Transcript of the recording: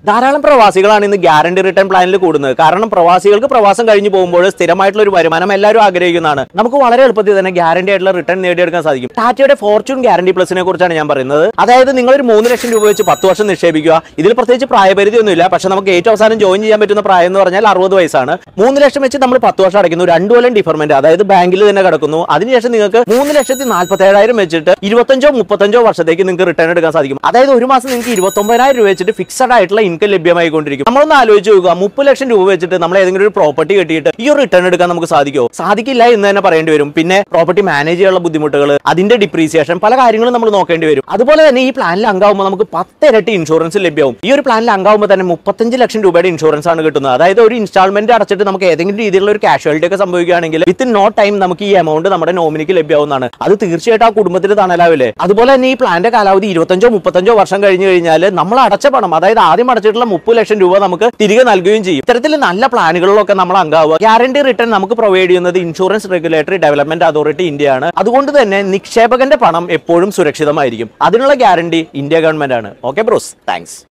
ധാരാളം പ്രവാസികളാണ് ഇന്ന് guarantee return പ്ലാനിൽ കൂടുന്നത് കാരണം പ്രവാസികൾക്ക് പ്രവാസം കഴിഞ്ഞു പോകുമ്പോൾ സ്ഥിരമായിട്ടുള്ള ഒരു വരുമാനം എല്ലാവരും ആഗ്രഹിക്കുന്നതാണ് നമുക്ക് വളരെ എളുപ്പത്തിൽ തന്നെ ഗ്യാരണ്ടി ആയിട്ടുള്ള റിട്ടേൺ നേടിയെടുക്കാൻ സാധിക്കും ടാറ്റയുടെ ഫോർച്യൂൺ ഗ്യാരണ്ടി പ്ലസിനെ കുറിച്ചാണ് ഞാൻ പറയുന്നത് അതായത് നിങ്ങൾ ഒരു മൂന്ന് ലക്ഷം രൂപ വെച്ച് പത്ത് വർഷം നിക്ഷേപിക്കുക ഇതിൽ പ്രത്യേകിച്ച് പ്രായപരിധി ഒന്നുമില്ല പക്ഷെ നമുക്ക് ഏറ്റവും അവസാനം ജോയിൻ ചെയ്യാൻ പറ്റുന്ന പ്രായം എന്ന് പറഞ്ഞാൽ അറുപത് വയസ്സാണ് മൂന്ന് ലക്ഷം വെച്ച് നമ്മൾ പത്ത് വർഷം അടയ്ക്കുന്നു രണ്ട് കൊല്ലം ഡിഫർമെന്റ് അതായത് ബാങ്കിൽ തന്നെ കിടക്കുന്നു അതിനുശേഷം നിങ്ങൾക്ക് മൂന്ന് ലക്ഷത്തി നാൽപ്പത്തി ഏഴായിരം വെച്ചിട്ട് ഇരുപത്തഞ്ചോ മുപ്പത്തഞ്ചോ വർഷത്തേക്ക് നിങ്ങൾക്ക് റിട്ടേൺ എടുക്കാൻ സാധിക്കും അതായത് ഒരു മാസം നിങ്ങൾക്ക് ഇരുപത്തൊമ്പതിനായിരം രൂപ വെച്ചിട്ട് ഫിക്സഡ് ആയിട്ടുള്ള ഇൻകം ലഭ്യമായിക്കൊണ്ടിരിക്കും നമ്മളൊന്ന് ആലോചിച്ച് നോക്കുക മുപ്പത് ലക്ഷം രൂപ വെച്ചിട്ട് നമ്മൾ ഏതെങ്കിലും ഒരു പ്രോപ്പർട്ടി കെട്ടിയിട്ട് ഈ ഒരു റിട്ടേൺ എടുക്കാൻ നമുക്ക് സാധിക്കുമോ സാധിക്കില്ല എന്ന് തന്നെ പറയേണ്ടി വരും പിന്നെ പ്രോപ്പർട്ടി മാനേജ് ചെയ്യാനുള്ള ബുദ്ധിമുട്ടുകൾ അതിന്റെ ഡിപ്രീസിയേഷൻ പല കാര്യങ്ങളും നമ്മൾ നോക്കേണ്ടി വരും അതുപോലെ തന്നെ ഈ പ്ലാനിൽ അംഗമാകുമ്പോൾ നമുക്ക് പത്ത് ഇരട്ടി ഇൻഷുറൻസ് ലഭ്യമാവും ഈ ഒരു പ്ലാനിൽ അംഗമാകുമ്പോൾ തന്നെ മുപ്പത്തഞ്ച് ലക്ഷം രൂപയുടെ ഇൻഷുറൻസ് ആണ് കിട്ടുന്നത് അതായത് ഒരു ഇൻസ്റ്റാൾമെന്റ് അടച്ചിട്ട് നമുക്ക് ഏതെങ്കിലും രീതിയിലുള്ള ഒരു കാഷ്വാലിറ്റി ഒക്കെ സംഭവിക്കുകയാണെങ്കിൽ വിത്തിൻ നോ ടൈം നമുക്ക് ഈ എമൗണ്ട് നമ്മുടെ നോമിനിക്ക് ലഭ്യമാവുന്നതാണ് അത് തീർച്ചയായിട്ടും ആ കുടുംബത്തിന് തണലാവില്ലേ അതുപോലെ തന്നെ ഈ പ്ലാന്റെ കാലാവധി ഇരുപത്തഞ്ചോ മുപ്പത്തഞ്ചോ വർഷം കഴിഞ്ഞു കഴിഞ്ഞാൽ നമ്മൾ അടച്ച പണം അതായത് ആദ്യം അടച്ചിട്ടുള്ള മുപ്പത് ലക്ഷം രൂപ നമുക്ക് തിരികെ നൽകുകയും ചെയ്യും ഇത്തരത്തിൽ നല്ല പ്ലാനുകളിലൊക്കെ നമ്മൾ അംഗമാവുക ഗ്യാരണ്ടി റിട്ടേൺ നമുക്ക് പ്രൊവൈഡ് ചെയ്യുന്നത് ഇൻഷുറൻസ് റെഗുലേറ്ററി ഡെവലപ്മെന്റ് അതോറിറ്റി ഇന്ത്യയാണ് അതുകൊണ്ട് തന്നെ നിക്ഷേപകന്റെ പണം എപ്പോഴും സുരക്ഷിതമായിരിക്കും അതിനുള്ള ഗ്യാരണ്ടി ഇന്ത്യ ഗവൺമെന്റ് ആണ് ഓക്കെ ബ്രോസ് താങ്ക്സ്